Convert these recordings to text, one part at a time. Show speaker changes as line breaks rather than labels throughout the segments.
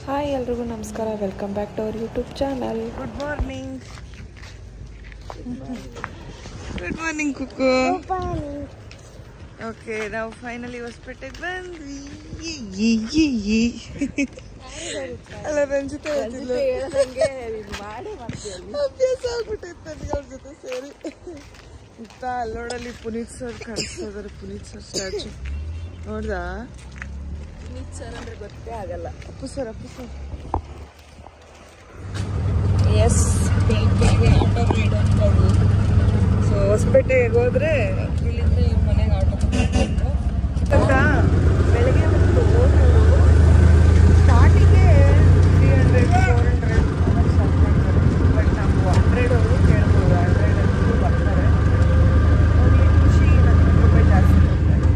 Hi ಎಲ್ರಿಗೂ ನಮಸ್ಕಾರ welcome back to our YouTube channel
good morning good morning ಕುಕ್ಕು okay ನಾವು ಫೈನಲಿ ಹೊಸಪೇಟೆಗೆ ಬಂದ್ವಿ ಈ, ಈ, ಈ. ಅಲ್ಲ ನನ್ನ ಜೊತೆ ಹೇಳ್ತಿದ್ಲು. ಅಭ್ಯಾಸ ಆಗ್ಬಿಟ್ಟೈತೆ ನನಗೆ ಅವ್ರ ಜೊತೆ ಸೇರಿ ಇತ್ತ ಅಲ್ಲೋಡಲ್ಲಿ ಪುನೀತ್ ಸರ್ ಕಾಣಿಸ್ತಾ ಇದಾರೆ ಪುನೀತ್ ಸರ್ ಸ್ಟ್ಯಾಚು ನೋಡ್ದಾ
ಗೊತ್ತೇ ಆಗಲ್ಲ
Appu sir Appu sir
yes
ಬೆಳಿಗ್ಗೆ ಆಟೋ ರೈಡ್ ಅಂದ್ಕೊಂಡು ಸೊ ಹೊಸಪೇಟೆಗೆ ಹೋದ್ರೆ ಇಲ್ಲಿಂದ ಇವ್ರ ಮನೆಗೆ ಆಟೋ ತಗೊಂಡು ಗೊತ್ತಾ ಬೆಳಗ್ಗೆ ಮತ್ತು ಸ್ಟಾರ್ಟಿಗೆ three hundred four hundred start ಮಾಡ್ತಾರೆ ಬಟ್ ನಾವು ಹಂಡ್ರೆಡ್ ಅವರು ಕೇಳ್ಬೋದು ಹಂಡ್ರೆಡ್ ಅಂತೂ ಬರ್ತಾರೆ ಅವ್ರಿಗೆ ಖುಷಿ ನನ್ನ ಹತ್ತು ರೂಪಾಯಿ ಜಾಸ್ತಿ ಕೊಡ್ತಾರೆ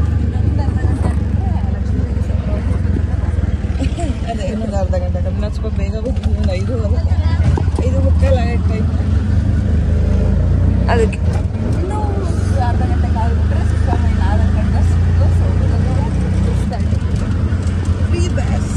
ಅದೇ ಇನ್ನೊಂದು ಅರ್ಧ ಗಂಟೆ ಕಮ್ಮಿ ಹಚ್ಕೊ ಬೇಗ ಬಂದು ಒಂದು ಐದು ಐದು ಮುಕ್ಕಾಲು ಆಗೈತೆ ಟೈಮ್ ಅದಕ್ಕೆ
ಇನ್ನೂ ಅರ್ಧ ಗಂಟೆ ಕಾಲ್ಬಿಟ್ರೆ ಸುತ್ತಮುತ್ತ ನಾಲ್ಕು ಗಂಟೆ ಸುತ್ತು ಸ್ಟಾರ್ಟ್
ಫ್ರೀ ಬಸ್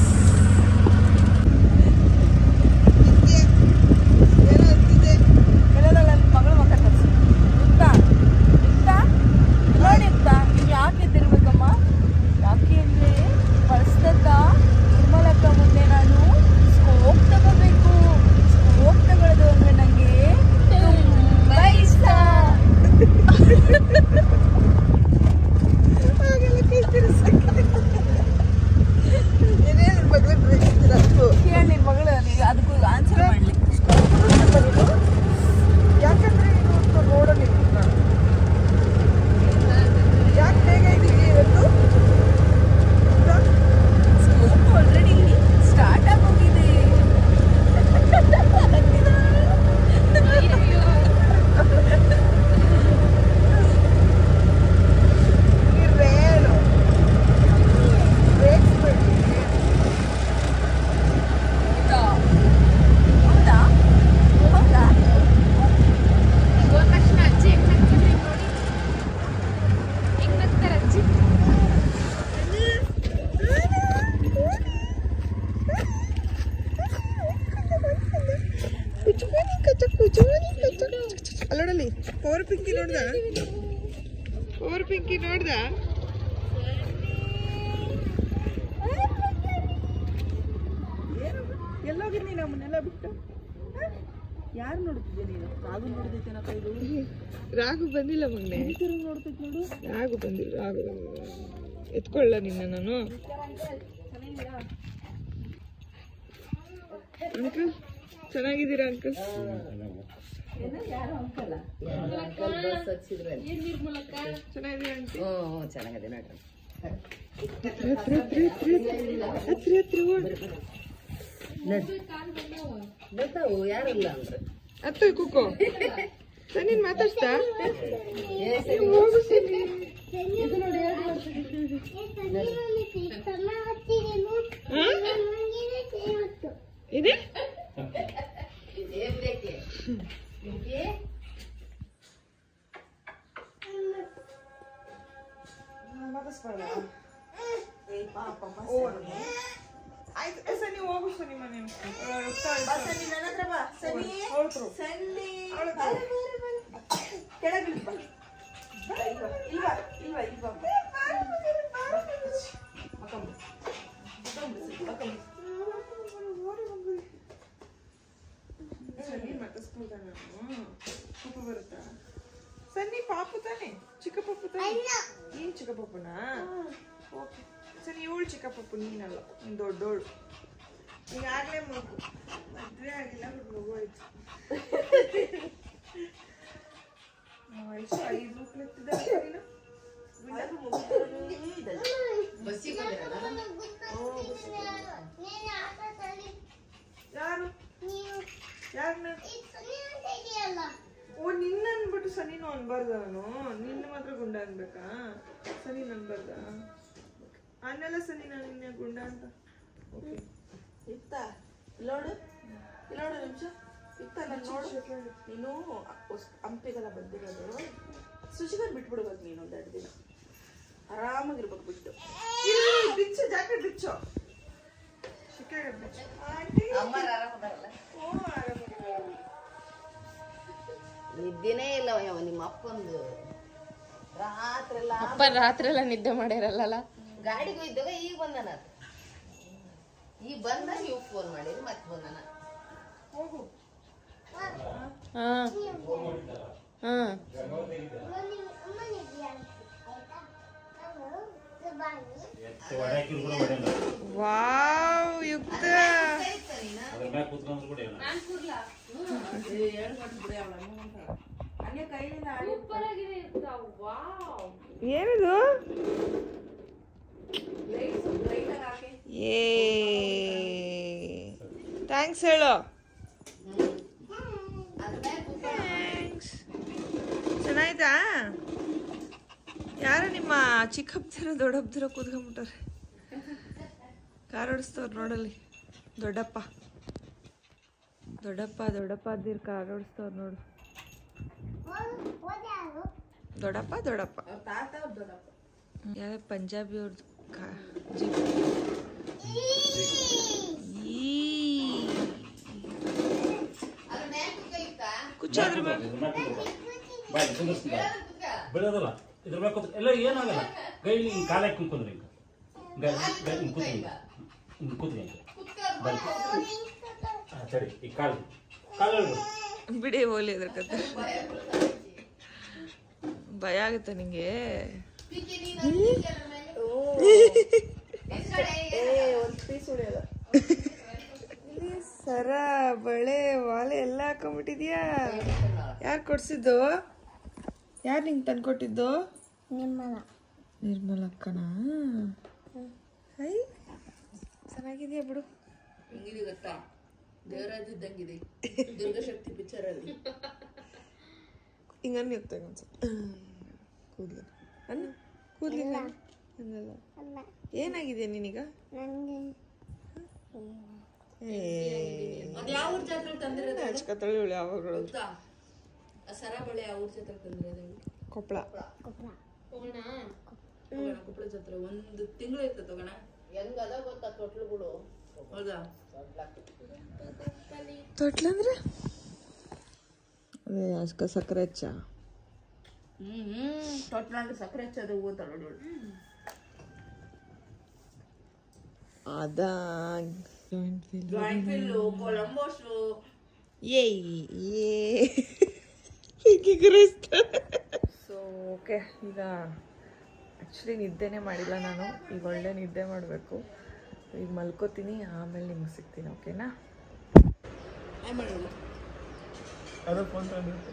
ಕೆಲವರಲ್ಲಿ ನನ್ನ ಮಗಳು ಮಕ್ಕ ತರಿಸಿ ಇತ್ತ ಇತ್ತ ನೋಡಿ ಇತ್ತ ಇದು ಯಾಕೆ ಎದ್ದಿರ್ಬೇಕಮ್ಮ ಯಾಕೆ ಅಂದರೆ ಫಸ್ಟಕ್ಕ ನಿರ್ಮಲಕ್ಕ ಮುಂದೆ ನಾನು ಸ್ಕೋಪ್ ತಗೋಬೇಕು ಸ್ಕೋಪ್ ತಗೊಳ್ಳೋದು ಅಂದರೆ ನನಗೆ ತುಂಬ ಇಷ್ಟ
ಏನೇನು ಮಗಳಿಗೆ ಬೇಕಿದ್ದೀರ ಅಷ್ಟು
ಕೇಳಿ ನಿನ್ನ ಮಗಳು ನೀನು ಅದಕ್ಕೂ ಆನ್ಸರ್ ಮಾಡಲಿ
ಯಾಕಂದ್ರೆ ನೀನು ಒಂದು ರೋಡಲ್ಲಿ ಯಾಕೆ ಬೇಗ ಇದ್ದೀವಿ ಇವತ್ತು
ಸ್ಕೋಪ್ ಆಲ್ರೆಡಿ ಸ್ಟಾರ್ಟ್ ಆಗೋಗಿದೆ
ಇರ್ರೇನು ಬ್ರೇಕ್ಸ್ ಬಿಡಿ
ಹೌದಾ ಹೌದಾ ಹೌದಾ
ತಕ್ಷಣ ಅಜ್ಜಿ ಹೆಂಗ್ ನಗ್ತಿದ್ರು ನೋಡಿ ಹೆಂಗ್ ನಗ್ತಾರೆ ಅಜ್ಜಿ
ಅಲ್ಲೋಡಲ್ಲಿ ಪವರ್ ಪಿಂಕಿ ನೋಡ್ದ ಪವರ್ ಪಿಂಕಿ ನೋಡ್ದ
ಎಲ್ಲೋಗಿದ್ನಿ ನಮ್ಮನ್ನೆಲ್ಲ ಬಿಟ್ಟು ಯಾರು ನೋಡ್ತಿದ್ದೆ ನೀನು ರಾಗು ನೋಡ್ದೈತೇನ ಕೈದು
ರಾಘು ಬಂದಿಲ್ಲ ಮೊನ್ನೆ
ತಿರುಗಿ ನೋಡ್ತೈತೆ ನೋಡು
ರಾಘು ಬಂದಿಲ್ಲ ರಾಘು ಬಂದಿಲ್ಲ ಎತ್ಕೊಳ್ಳ ನಿನ್ನ ನಾನು ಅಂಕಲ್ ಚೆನ್ನಾಗಿದ್ದೀರಾ ಅಂಕಲ್ ಚೆನ್ನಾಗಿದ್ದೀರಾ ಆಂಟಿ ಹತ್ರ ಹತ್ರ ಹತ್ರ ಹತ್ರ ಹತ್ರ ಓಡು. ಅತ್ತ ಕುಕ್ಕೋ ಸನಿನ್ ಮಾತಾಡ್ಸ್ತಾ ಹೋಗು ಸನಿ. ಹಾ? ಇದೆ ಆಯ್ತು ಏ, ಸನಿ ಹೋಗು ಸನಿ ಮನೆ
ನನ್ನ ಹತ್ರ ಬಾ ಸನಿ ಸನ್ನಿ ಕೆಳಗೆ ಬಾ ಇಲ್ವಾ ಇಲ್ವಾ ಇಲ್ವಾ ಇಲ್ವಾ
ಸನ್ನಿ ಮಾತಾಡ್ಸ್ಬೋದಾ ನಾನು ಪಾಪ ಬರುತ್ತಾ ಸನ್ನಿ ಪಾಪು ತಾನೆ ಚಿಕ್ಕ ಪಾಪು ತಾನೆ ನೀನ್ ಚಿಕ್ಕ ಪಾಪುನಾ ಓಕೆ ಸರಿ ಇವಳು ಚಿಕ್ಕ ಪಾಪು ನೀನಲ್ಲ ನೀನ್ ದೊಡ್ಡೋಳು ಈಗಾಗಲೇ ಮಗು ಮದುವೆ ಆಗಿಲ್ಲ ಬಟ್ ಮಗು ಆಯ್ತು ವಯಸ್ಸು ಐದು ಮಕ್ಳೆತ್ತಿದ್ದಾರೆ ನೀನು ಯಾರು ಯಾರನ್ನ ಓ ನಿನ್ನ ಅನ್ಬಿಟ್ಟು ಸನಿನು ಅನ್ಬಾರ್ದ ನಾನು ನಿನ್ನ ಮಾತ್ರ ಗುಂಡ ಅನ್ಬೇಕಾ ಸನಿ ಅನ್ಬಾರ್ದ ಅನ್ನೆಲ್ಲ ಸನಿ ನಾನು ನಿನ್ನೆ ಗುಂಡ ಅಂತ ಓಕೆ
ಇತ್ತ ನೋಡು ನೋಡು ನಿಮಿಷ ಇತ್ತ ನಾನು ನೋಡು ನೀನು ಹೊಸ್- ಹಂಪಿಗೆಲ್ಲ ಬಂದಿರೋದು ಸುಶಿಗರ್ ಬಿಟ್ಬಿಡ್ಬೇಕು ನೀನು ಒಂದೆರಡು ದಿನ ಆರಾಮಾಗಿರ್ಬೇಕು ಬಿಟ್ಟು
ಬಿಚ್ಚು ಜಾಕೆಟ್ ಬಿಚ್ಚು ಮುಖ್ಯ ಆಗತ್ತೆ ಆಂಟಿ
ಅಮ್ಮರ ಆರಾಮದಾರಲ್ಲ
ಓ ಆರಾಮಾಗಿದ್ದಾರೆ.
ನಿದ್ದೆನೇ ಇಲ್ಲ ಯವ್ವ ನಿಮ್ಮ ಅಪ್ಪಂದು ರಾತ್ರೆಲ್ಲ
ಅಪ್ಪ ರಾತ್ರಿ ಎಲ್ಲ ನಿದ್ದೆ ಮಾಡಿರಲ್ಲ
ಗಾಡಿಗೆ ಹೋಯ್ದಾಗ ಈಗ ಬಂದನ ಈಗ ಬಂದ ನೀವು ಫೋನ್ ಮಾಡಿರಿ ಮತ್ತೆ ಬಂದನ
ಹೋಗು
ಹಾ ಹಾ
ವಾವ್ ಯುಕ್ತ ಏನಿದು ಏ ಥ್ಯಾಂಕ್ಸ್ ಹೇಳು ಥ್ಯಾಂಕ್ಸ್ ಚೆನ್ನಾಯ್ತಾ ಯಾರು ನಿಮ್ಮ ಚಿಕ್ಕಪ್ಪದಿರ ದೊಡ್ಡಪ್ಪದಿರ ಕೂತ್ಕೊಂಡ್ಬಿಟ್ಟಾರೆ ಕಾರ್ ಓಡಿಸ್ತವ್ರು ನೋಡಲ್ಲಿ ದೊಡ್ಡಪ್ಪ ದೊಡ್ಡಪ್ಪ ದೊಡ್ಡಪ್ಪ ಅದಿರ್ ಕಾರ್ ಓಡಿಸ್ತವ್ರು ನೋಡು ದೊಡ್ಡಪ್ಪ ದೊಡ್ಡಪ್ಪ ಯಾವ ಪಂಜಾಬಿ ಅವ್ರದ್ದು ಕಾ ಜೀಪ್ ಈ ಕುಚ್ಚಾದ್ರ
ಬೆಳೆಯೋದಲ್ಲ ಇದ್ರ ಮೇಲೆ ಕೂತ್ ಎಲ್ಲ ಏನಾಗಲ್ಲ ಕೈಲಿ ಹಿಂಗೆ ಕಾಲಾಗಿ ಕುಂತ್ಕೊಂಡ್ರಿ ಹಿಂಗೆ ಗೈ ಗೈ ಹಿಂಗೆ ಕೂತ್ರಿ ಹಿಂಗೆ ಕೂತ್ರಿ ಹಿಂಗೆ ಬನ್ನಿ ಹಾಂ ಸರಿ ಈ ಕಾಲು ಕಾಲು ಎಳ್ಬಿಡು.
ಬಿಡಿ ಹೋಲಿ ಅದ್ರ ಕತೆ ಭಯ ಆಗುತ್ತೆ ನಿಂಗೆ ಸರ ಬಳೆ ವಾಲೆ ಎಲ್ಲ ಹಾಕೊಂಡ್ಬಿಟ್ಟಿದ್ಯಾ ಯಾರು ಕೊಡ್ಸಿದ್ದು ಯಾರು ನಿಂಗೆ ತಂದ್ಕೊಟ್ಟಿದ್ದು ನಿರ್ಮಲ ಅಕ್ಕನಾ ಹೈ ಚೆನ್ನಾಗಿದ್ಯಾ ಬಿಡು
ಹೆಂಗಿದೆ ಗೊತ್ತಾ ದೇವರಾಜ್ ಇದ್ದಂಗಿದೆ ದುರ್ಗಶಕ್ತಿ ಪಿಕ್ಚರ್ ಅಲ್ಲಿ
ಹಿಂಗನ್ನಿ ಹೋಗ್ತಾಗ ಒಂದ್ಸಲ ಕೂದ್ಲು ಅನ್ನ ಕೂದ್ಲಿಲ್ಲ ಹಂಗಲ್ಲ ಏನಾಗಿದೆ ನಿನೀಗ
ಅದ್ ಯಾವ ಊರ್ ಜಾತ್ರೆ ತಂದಿರೋದು
ಹಚ್ಕತ್ತಳಿ ಉಳಿ ಯಾವಾಗಳು
ಗೊತ್ತಾ ಆ ಸರ ಬಳೆ ಯಾವ ಊರ್ ಜಾತ್ರೆ ತಂದಿರೋದು
ಕೊಪ್ಪಳ
ಹೋಗೋಣ ಕೊಪ್ಪಳ ಜಾತ್ರೆ ಒಂದು ತಿಂಗಳು ಇರ್ತದೆ ಹೋಗೋಣ ಹೆಂಗದ ಗೊತ್ತಾ ತೊಟ್ಲು ಬಿಡು ಹೌದಾ
ತೊಟ್ಲಂದ್ರೆ ಅದೇ ಅಸ್ಕ ಸಕ್ಕರೆ ಹಚ್ಚ
ಹ್ಮ್ ಹ್ಮ್ ತೊಟ್ಲ ಅಂದ್ರೆ ಸಕ್ಕರೆ ಹಚ್ಚೋದು ಹೂವು ನೋಡಿ
ಅದಾ
ಜಾಯಿಂಟ್ ಫಿಲ್ಲು ಕೊಲಂಬೋಸು
ಏಯ್ ಏ ಹೀಗೆ ಸೊ ಓಕೆ ಈಗ ಆ್ಯಕ್ಚುಲಿ ನಿದ್ದೆನೇ ಮಾಡಿಲ್ಲ ನಾನು ಈಗ ಒಳ್ಳೆ ನಿದ್ದೆ ಮಾಡಬೇಕು ಈಗ ಮಲ್ಕೋತೀನಿ ಆಮೇಲೆ ನಿಮ್ಗೆ ಸಿಗ್ತೀನಿ ಓಕೆನಾ
ಅದ್ರ ಫೋನ್ ತಗೊಂಡಿರುತ್ತೆ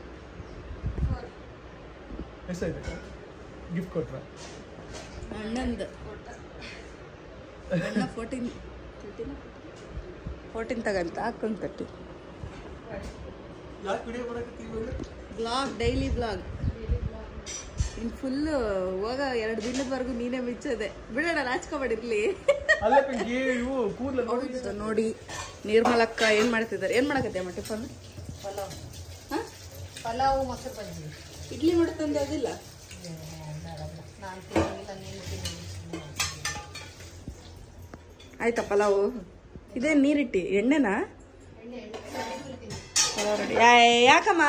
ಎಷ್ಟಾಯ್ತು ಗಿಫ್ಟ್ ಕೊಟ್ರ
ಅಣ್ಣಂದು ಅಣ್ಣ ಫೋರ್ಟೀನ್ ಫೋರ್ಟೀನ್ ತಗಂತ ಹಾಕೊಂಡು ತಟ್ಟಿ
ಯಾಕೆ ವಿಡಿಯೋ ಬರಕತ್ತಿ ಇವಾಗ
ಬ್ಲಾಗ್ ಡೈಲಿ ಬ್ಲಾಗ್ ಇನ್ ಫುಲ್ಲು ಹೋಗ ಎರಡು ದಿನದವರೆಗೂ ನೀನೇ ಮಿಚ್ಚದೆ ಬಿಡೋಣ ನಾಚ್ಕೊಬೇಡಿರ್ಲಿ
ಅಲ್ಲ ಕಣ್ಗೆ ಇವು ಕೂದಲು ನೋಡಿ
ಸೊ ನೋಡಿ ನಿರ್ಮಲಕ್ಕ ಏನ್ ಮಾಡ್ತಿದ್ದಾರೆ ಏನ್ ಮಾಡಕತ್ತೆ ಅಮ್ಮ ಟಿಫನ್ ಹಾ ಪಲಾವು ಮೊಸರು ಬಜ್ಜಿ ಇಡ್ಲಿ ಮಾಡ್ತಂದು ಅದಿಲ್ಲ ನಾನು ತಿನ್ನೋದಿಲ್ಲ ನೀನು ತಿನ್ನೋದಿಲ್ಲ
ಆಯ್ತಾ ಪಲಾವು
ಇದೇ ನೀರಿಟ್ಟಿ ಎಣ್ಣೆನಾ
ಪಲಾವ್ ರೆಡಿ ಯಾಕಮ್ಮ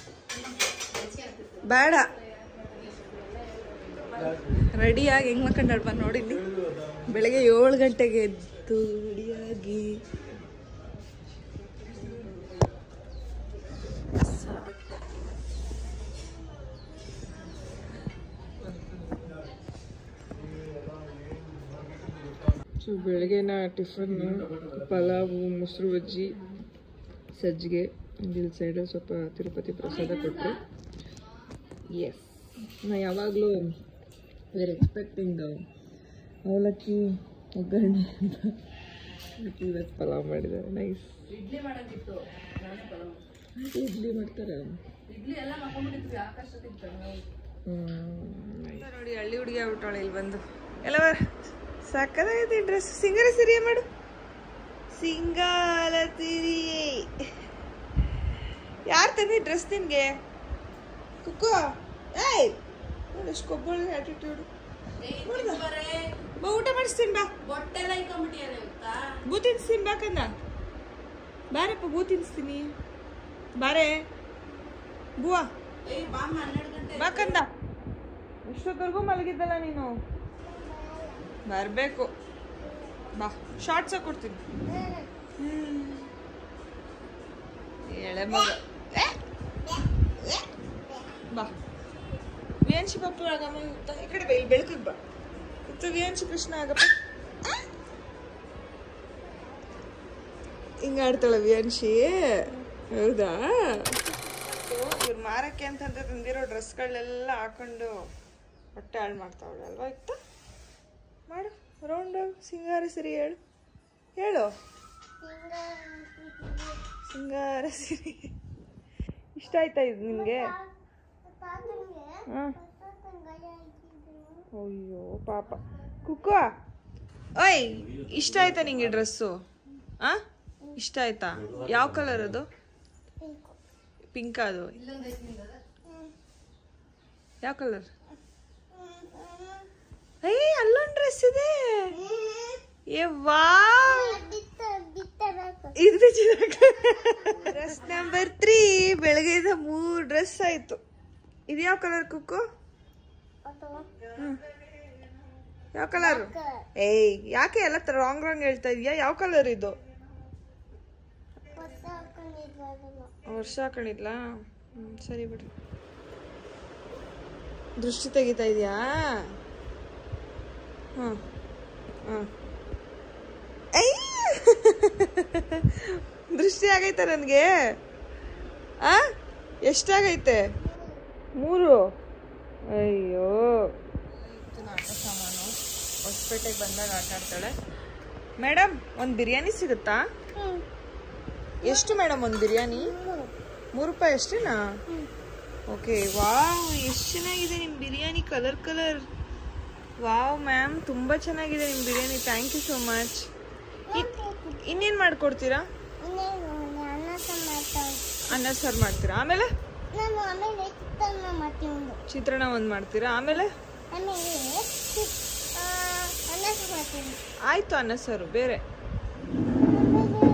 ಬೇಡ
ರೆಡಿಯಾಗಿ ಹೆಂಗ್ ಮಾಡ್ಕೊಂಡಾಳ ಬಾ ನೋಡಿ ಇಲ್ಲಿ ಬೆಳಗ್ಗೆ ಏಳು ಗಂಟೆಗೆ ಎದ್ದು ರೆಡಿಯಾಗಿ
ಸೊ ಬೆಳಗ್ಗೆನ ಟಿಫನ್ ಪಲಾವು ಮೊಸರು ಬಜ್ಜಿ ಸಜ್ಜಿಗೆ ಇಲ್ಲಿ ಸೈಡಲ್ಲಿ ಸ್ವಲ್ಪ ತಿರುಪತಿ ಪ್ರಸಾದ ಕೊಟ್ಟರು ಎಸ್ ನಾ ಯಾವಾಗಲೂ ವೇರ್ ಎಕ್ಸ್ಪೆಕ್ಟಿಂಗ್ ಅವಲಕ್ಕಿ ಒಗ್ಗರಣೆ ಅಂತ ಬಟ್ ಇವತ್ತು ಪಲಾವ್ ಮಾಡಿದ್ದಾರೆ ನೈಸ್
ಇಡ್ಲಿ ಮಾಡಂಗಿತ್ತು ನಾನೇ ಪಲಾವ್
ಇಡ್ಲಿ ಮಾಡ್ತಾರೆ
ಇಡ್ಲಿ ಎಲ್ಲ ಮಾಡ್ಕೊಂಡ್ಬಿಟ್ಟಿದ್ವಿ ಆಕಾಶ ತಿಂತಾರೆ
ಅಂತ ನೋಡಿ ಹಳ್ಳಿ ಹುಡುಗಿ ಆಗ್ಬಿಟ್ಟಾಳೆ ಇಲ್ಲಿ ಬಂದು ಎಲ್ಲವ ಸಕ್ಕದಾಗೈತಿ ಡ್ರೆಸ್ ಸಿಂಗಾರ ಸಿರಿಯ ಮಾಡು ಸಿಂಗಾಲ ಸಿರಿಯೇ ಯಾರು ತಂದಿ ಡ್ರೆಸ್ ನಿನ್ಗೆ ಕುಕ್ಕೋ ಏಯ್ ನೋಡಿ ಎಷ್ಟು ಕೊಬ್ಬಳ ಆಟಿಟ್ಯೂಡ್ ಬಾ ಊಟ ಮಾಡಿಸ್ತೀನಿ ಬಾ
ಬೊಟ್ಟೆಲ್ಲ ಇಟ್ಕೊಂಡ್ಬಿಟ್ಟಿಯಾನೆ ಗೊತ್ತಾ
ಬೂ ತಿನ್ಸ್ತೀನಿ ಬಾ ಕಂದ ಬಾರಪ್ಪ ಬೂ ತಿನ್ಸ್ತೀನಿ ಬಾರೆ ಬೂವಾ
ಏಯ್ ಬಾಮ್ಮ ಹನ್ನೆರಡು ಗಂಟೆ
ಬಾ ಕಂದ ಎಷ್ಟೊತ್ತವರೆಗೂ ಮಲಗಿದ್ದಲ್ಲ ನೀನು ಬರಬೇಕು ಬಾ ಶಾರ್ಟ್ಸ್ ಕೊಡ್ತೀನಿ ಹ್ಮ್. ಎಳೆ ಮಗ ಏ? ಏ? ಬಾ ವಿಯಾನ್ಶಿ ಪಪ್ಪ ಆಗಮ್ಮ ಇತ್ತ ಈ ಕಡೆ ಬಾ, ಇಲ್ಲಿ ಬೆಳಕಿಗೆ ಬಾ ಇತ್ತ ವಿಯಾನ್ಶಿ ಕೃಷ್ಣ ಆಗಪ್ಪ ಆ? ಹಿಂಗ ಆಡ್ತಾಳ ವಿಯಾನ್ಶಿ ಹೌದಾ ಇವ್ರು ಮಾರಕ್ಕೆ ಅಂತಂತ ತಂದಿರೋ ಡ್ರೆಸ್ಗಳೆಲ್ಲ ಹಾಕೊಂಡು ಹೊಟ್ಟೆ ಹಾಳು ಮಾಡ್ತಾವಳೆ ಅಲ್ವಾ ಇತ್ತ ಮಾಡು ರೌಂಡ್ ಸಿಂಗಾರ ಸಿರಿ ಹೇಳು ಹೇಳು ಸಿಂಗಾರ ಸಿರಿ ಇಷ್ಟ ಆಯ್ತಾ ಇದು ನಿಮಗೆ ಹಾಂ ಅಯ್ಯೋ ಪಾಪ ಕುಕ್ಕು ಓಯ್ ಇಷ್ಟ ಆಯ್ತಾ ನಿಂಗೆ ಡ್ರೆಸ್ಸು ಆ ಇಷ್ಟ ಆಯ್ತಾ ಯಾವ ಕಲರ್ ಅದು ಪಿಂಕ್ ಅದು ಯಾವ ಕಲರ್ ಏಯ್ ಅಲ್ಲೊಂದು ಡ್ರೆಸ್ ಇದೆ ಏ ವಾ ಇದು ಡ್ರೆಸ್ ನಂಬರ್ ತ್ರೀ ಬೆಳಗ್ಗೆಯಿಂದ ಮೂರು ಡ್ರೆಸ್ ಆಯ್ತು ಇದು ಯಾವ ಕಲರ್ ಕುಕ್ಕು ಯಾವ ಕಲರ್ ಏಯ್ ಯಾಕೆ ಎಲ್ಲ ರಾಂಗ್ ರಾಂಗ್ ಹೇಳ್ತಾ ಇದೀಯಾ ಯಾವ ಕಲರ್ ಇದು ವರ್ಷ ಹಾಕೊಂಡಿದ್ಲಾ ಹ್ಮ್ ಸರಿ ಬಿಡ್ರಿ ದೃಷ್ಟಿ ತೆಗಿತಾ ಇದೆಯಾ ಹಾಂ ಹಾಂ ದೃಷ್ಟಿ ಆಗೈತೆ ನನಗೆ ಆ ಎಷ್ಟಾಗೈತೆ ಮೂರು ಅಯ್ಯೋ ಇತ್ತು ಆಟ ಸಾಮಾನು ಹೊಸಪೇಟೆಗೆ ಬಂದಾಗ ಆಟ ಆಡ್ತಾಳೆ ಮೇಡಮ್ ಒಂದು ಬಿರಿಯಾನಿ ಸಿಗುತ್ತಾ ಎಷ್ಟು ಮೇಡಮ್ ಒಂದು ಬಿರಿಯಾನಿ ಮೂರು ರೂಪಾಯಿ ಅಷ್ಟೇನಾ ಓಕೆ ವಾವ್ ಎಷ್ಟು ಚೆನ್ನಾಗಿದೆ ನಿಮ್ಮ biryani colour colour wow ma'am ತುಂಬ ಚೆನ್ನಾಗಿದೆ ನಿಮ್ಮ biryani thank you so much ಇನ್ನೇನು ಮಾಡ್ಕೊಡ್ತೀರಾ ಅನ್ನ ಸಾರು ಮಾಡ್ತೀರಾ ಆಮೇಲೆ
ನಾನು ಆಮೇಲೆ ಚಿತ್ರಾನ್ನ ಮಾಡ್ತೀನಿ
ಚಿತ್ರಾನ್ನ ಒಂದು ಮಾಡ್ತೀರಾ ಆಮೇಲೆ
ಆಮೇಲೆ ಆ, ಅನ್ನ ಸಾರು ಮಾಡ್ತೀನಿ
ಆಯ್ತು ಅನ್ನ ಸಾರು ಬೇರೆ
ಆಮೇಲೆ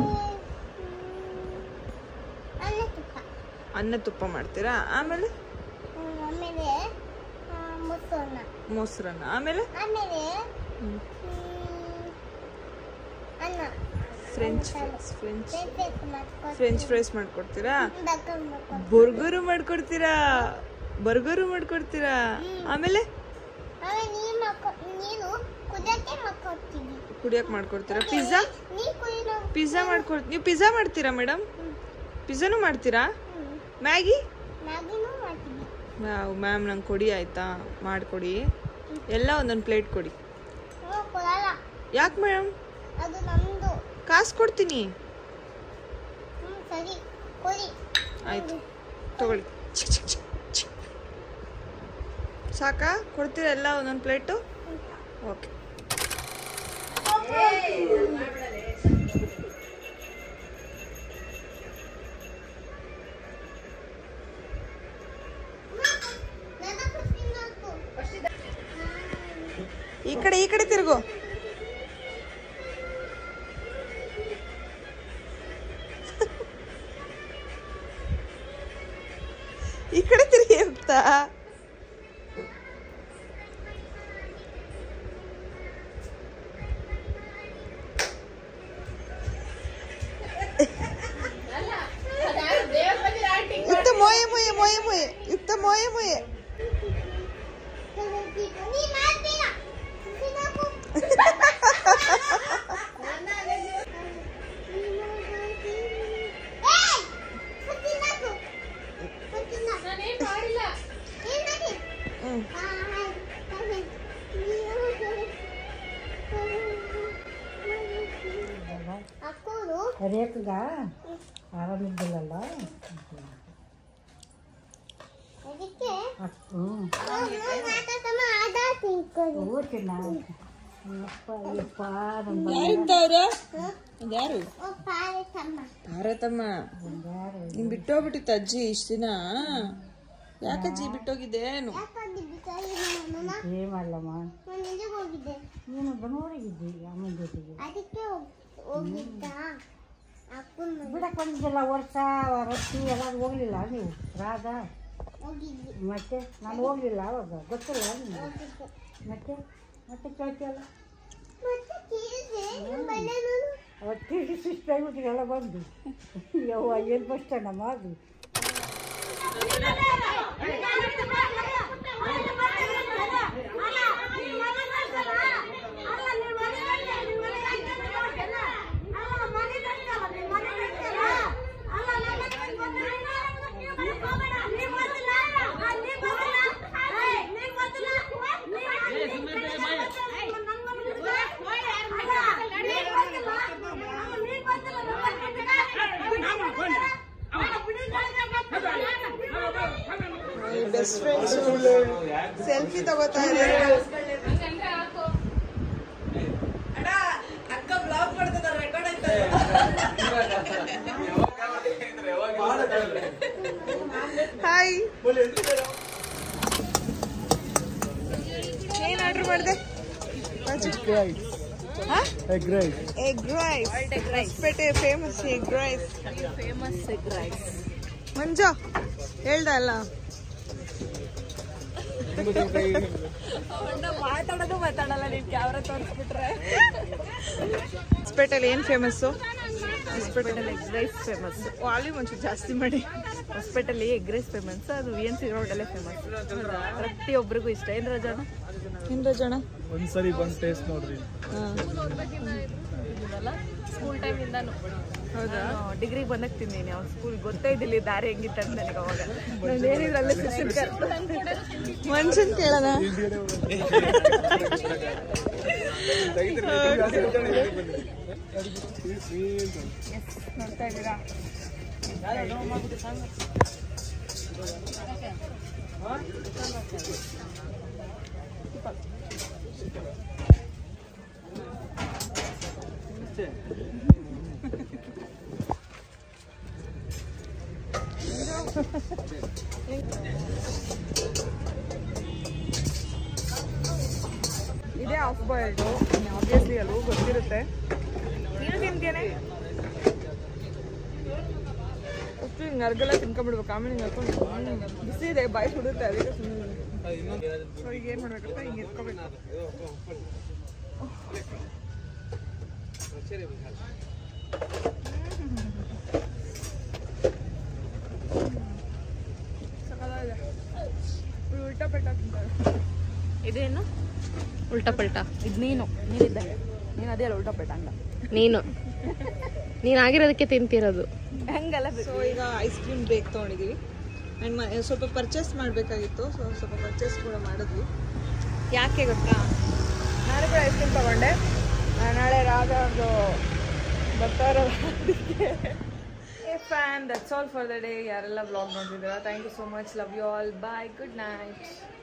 ಮ್, ಅನ್ನ ತುಪ್ಪ
ಅನ್ನ ತುಪ್ಪ ಮಾಡ್ತೀರಾ ಆಮೇಲೆ
ಹ್ಮ್, ಆಮೇಲೆ ಆ, ಮೊಸರನ್ನ
ಮೊಸರನ್ನ ಆಮೇಲೆ
ಆಮೇಲೆ
ಹ್ಮ್.
ಮ್, ಅನ್ನ
ಫ್ರೆಂಚ್ ಫ್ರೈಸ್ ಫ್ರೆಂಚ್
ಬೇಯಿಸಿ ಮಾಡ್ಕೊಂಡು
ಫ್ರೆಂಚ್ ಫ್ರೈಸ್ ಮಾಡ್ಕೊಡ್ತೀರಾ
ಬರ್ಗರ್ ಮಾಡ್ಕೊಂಡು
ಬರ್ಗರು ಮಾಡ್ಕೊಡ್ತೀರಾ ಬರ್ಗರು ಮಾಡ್ಕೊಡ್ತೀರಾ ಆಮೇಲೆ
ಆಮೇಲೆ ನೀರು ಮಾಡ್ಕೊ ನೀರು ಕುದಿಯಕ್ಕೆ ಮಾಡ್ಕೊಡ್ತೀವಿ
ಕುಡಿಯಕ್ ಮಾಡ್ಕೊಡ್ತೀರಾ ಪಿಜ್ಜಾ
ನೀರು ಕುದಿಯೋ
ಪಿಜ್ಜಾ ಮಾಡ್ಕೊಡ್ ನೀವು ಪಿಜ್ಜಾ ಮಾಡ್ತೀರಾ ಮೇಡಮ್ ಪಿಜ್ಜಾನು ಮಾಡ್ತೀರಾ ಮ್ಯಾಗಿ
ಮ್ಯಾಗಿನೂ ಮಾಡ್ತೀವಿ
ಮ್ಯಾಮ್ ನಂಗೆ ಕೊಡಿ ಆಯ್ತಾ ಮಾಡಿಕೊಡಿ ಎಲ್ಲ ಒಂದೊಂದು ಪ್ಲೇಟ್ ಕೊಡಿ
ಹ್ಞೂ ಕೊಡಲ್ಲ
ಯಾಕೆ ಮೇಡಮ್
ಅದು ನಮ್ಮದು
ಕಾಸು ಕೊಡ್ತೀನಿ
ಹ್ಞೂ ಸರಿ ಕೊಡಿ
ಆಯ್ತು ತಗೊಳ್ಳಿ ಚಿಕ್ ಚಿಕ್ ಚಿಕ್ ಚಿಕ್. ಸಾಕಾ ಕೊಡ್ತೀರಾ ಎಲ್ಲ ಒಂದೊಂದು ಪ್ಲೇಟು ಓಕೆ
ನನಗೂ ತಿನ್ನೋದು
ಈ ಕಡೆ ಈ ಕಡೆ ತಿರುಗು ಈ ಕಡೆ ತಿರುಗಿ ಅಂತ ಇತ್ತ ಮೋಯೆ ಮೋಯೆ ಮೋಯೆ ಮೋಯೆ ಇತ್ತ ಮೋಯೆ ಮೋಯೆ
ನೀ ಮಾಡ್ತೀರಾ ತಿನ್ನೋಕು ಏಯ್! ತಿನ್ನೋಕು. ತಿನ್ನೋಕು.
ನಾನೇನ್ ಮಾಡಿಲ್ಲ
ಏನ್ ಮಾಡಿ?
ಹ್ಮ್
ಆ, ಆಯ್ತು. ಅಕ್ಕೂರು
ಕರಿಯಕ್ಕಗ ಆರಾಮಿದ್ದಿಲ್ಲಲ್ಲ
ಅದಕ್ಕೆ
ಹ್ಞೂ
ಮಾತಾಡ್ತಮ್ಮ ಆದ ತಿನ್ಕೊಂಡು
ಓದ್ತಿಲ್ಲ ಯಪ್ಪ ಯಪ್ಪ ನಮ್ಮ
ಯಾರಿದ್ದವ್ರು ಯಾರು
ಪಾರತಮ್ಮ
ಭಾರತಮ್ಮ ನಿನ್ ಬಿಟ್ಟೋಗ್ಬಿಟ್ಟಿತ್ತು ಅಜ್ಜಿ ಇಷ್ಟ ದಿನ ಯಾಕಜ್ಜಿ ಬಿಟ್ಟೋಗಿದ್ದೆ ಏನು
ಯಾಕಂದ್ರೆ ಬಿಸಾಡಿ
ಏಮಲ್ಲಮ್ಮ
ನಾನು ಎಲ್ಲಿಗೆ ಹೋಗಿದ್ದೆ
ನೀನು ಬೆಂಗಳೂರಿಗಿದ್ದಿ ಅಮ್ಮನ ಜೊತೆಗೆ
ಅದಕ್ಕೆ ಹೋಗ್- ಹೋಗಿದ್ದ ಅಪ್ಪನ ಮನೆ
ಬಿಡಕ್ಕೆ ಬಂದಿದ್ದಲ್ಲ ವರ್ಷ ರೊಟ್ಟಿ ಎಲ್ಲ ಹೋಗ್ಲಿಲ್ಲ ನೀವು ರಾಧ
ಹೋಗಿದ್ದೆ
ಮತ್ತೆ ನಾನು ಹೋಗ್ಲಿಲ್ಲ ಅವಾಗ ಗೊತ್ತಿಲ್ಲ ನಿಮ್ಗೆ
ಹೋಗಿದ್ದೆ
ಮತ್ತೆ ಮತ್ತೆ ಕೇಳ್ತೀಯಲ್ಲ
ಮತ್ತೆ ಕೇಳಿದೆ ನಿಮ್ಮ ಮನೆ ನಾನು
ಅವತ್ತು ಸುಸ್ತಾಗ್ಬಿಟ್ಟಿಗೆಲ್ಲ ಬಂದು ಯವ್ವ ಏನು ಬಸ್ ಸ್ಟ್ಯಾಂಡಮ್ಮ ಅದು
ಬೆಸ್ಟ್ ಫ್ರೆಂಡ್ಸ್ ಸೆಲ್ಫಿ ತಗೋತಾ ಇದ್ದಾರೆ
ಅಕ್ಕ ಬ್ಲಾಗ್ ಮಾಡ್ತಿದ್ದಾರೆ ರೆಕಾರ್ಡ್ ಆಯ್ತಾ
ಹಾಯ್ ಏನ್ ಆರ್ಡರ್ ಮಾಡಿದೆ
egg rice
egg rice Hosapete famous egg rice
famous egg rice
Manju ಹೇಳ್ದ ಅಲ್ಲ
ಅವನ್ನ ಮಾತಾಡೋದು ಮಾತಾಡಲ್ಲ ನೀನ್ ಕ್ಯಾಮ್ರಾ ತೋರಿಸ್ಬಿಟ್ರೆ
ಹೊಸಪೇಟೆಲಿ ಏನ್ famous
hospital egg rice famous
volume ಒಂಚೂರು ಜಾಸ್ತಿ ಮಾಡಿ
ಹಾಸ್ಪಿಟಲ್ ಎಗ್ ರೈಸ್ ಫೇಮಸ್ ಅದು ವಿ ಎನ್ ಸಿ ರೋಡಲ್ಲೇ ಫೇಮಸ್ ಪ್ರತಿಯೊಬ್ಬರಿಗೂ ಇಷ್ಟ ಏನ್ ರಜಾನ
ಏನ್ ರಜಣ
ಒಂದ್ಸರಿ ಬಂದು ಟೇಸ್ಟ್ ನೋಡ್ರಿ
ಸ್ಕೂಲ್ ಟೈಮಿಂದಾನು ಹೌದಾ ಡಿಗ್ರಿ ಬಂದಾಗ ತಿಂದೀನಿ ಅವ್ನು ಸ್ಕೂಲ್ ಗೊತ್ತೇ ಇದ್ದಿಲ್ಲ ಈ ದಾರಿ ಹೆಂಗಿತ್ತು ಅಂತ ನನಗೆ ಅವಾಗ ನಾನು ಏನಿದ್ರಲ್ಲೇ
ಮನ್ಸನ್ ಕೇಳೋಣ
ನೋಡ್ತಾ ಇದ್ದೀರಾ
ಇದೇ ಆಫ್ ಬಾಯ್ಲ್ಡು ಆಬ್ವಿಯಸ್ಲಿ ಎಲ್ಲವೂ ಗೊತ್ತಿರುತ್ತೆ ನೀನು ತಿಂತೇನೆ ಫಸ್ಟ್ ಹಿಂಗೆ ಅರ್ಗೆಲ್ಲ ತಿನ್ಕೊಂಡ್ಬಿಡ್ಬೇಕು ಆಮೇಲೆ ಹಿಂಗೆ ಹಾಕೊಂಡು ಬಿಸಿ ಇದೆ ಬಾಯಿ ಸುಡುತ್ತೆ ಅದಕ್ಕೆ ಸುಮ್ಮನೆ ಸೊ ಈಗ ಏನು ಮಾಡ್ಬೇಕಂತ ಹಿಂಗೆ ಎತ್ಕೋಬೇಕು ಸಕ್ಕತ್ತಾಗಿದೆ. ಇವ್ರು ಉಲ್ಟಾ ಪೆಟ್ಟ ತಿಂತಾರೆ
ಇದೇನು
ಉಲ್ಟಾ ಪಲ್ಟಾ
ಇದು ನೀನು ನೀನಿದ್ದಂಗೆ ನೀನು ಅದೇ ಅಲ್ಲ ಉಲ್ಟಾ ಪೆಟ್ಟ ಹಂಗ
ನೀನು ನೀನ್ ಆಗಿರೋದಕ್ಕೆ ತಿಂತಿರೋದು
ಹಂಗಲ್ಲ
ಸೊ ಈಗ ಐಸ್ ಕ್ರೀಮ್ ಬೇಕ್ ತೊಗೊಂಡಿದ್ದೀವಿ ಆ್ಯಂಡ್ ಸ್ವಲ್ಪ ಪರ್ಚೇಸ್ ಮಾಡಬೇಕಾಗಿತ್ತು ಸೊ ಸ್ವಲ್ಪ ಪರ್ಚೇಸ್ ಕೂಡ ಮಾಡಿದ್ವಿ ಯಾಕೆ ಗೊತ್ತಾ ನಾನು ಕೂಡ ಐಸ್ ಕ್ರೀಮ್ ತೊಗೊಂಡೆ ಆ, ನಾಳೆ ರಾಗ ಒಂದು ಬರ್ತಾ ಇರೋದಕ್ಕೆ fan that's all for the day ಯಾರೆಲ್ಲ ಬ್ಲಾಗ್ ನೋಡ್ತಿದ್ದೀರಾ thank you so much love you all bye good night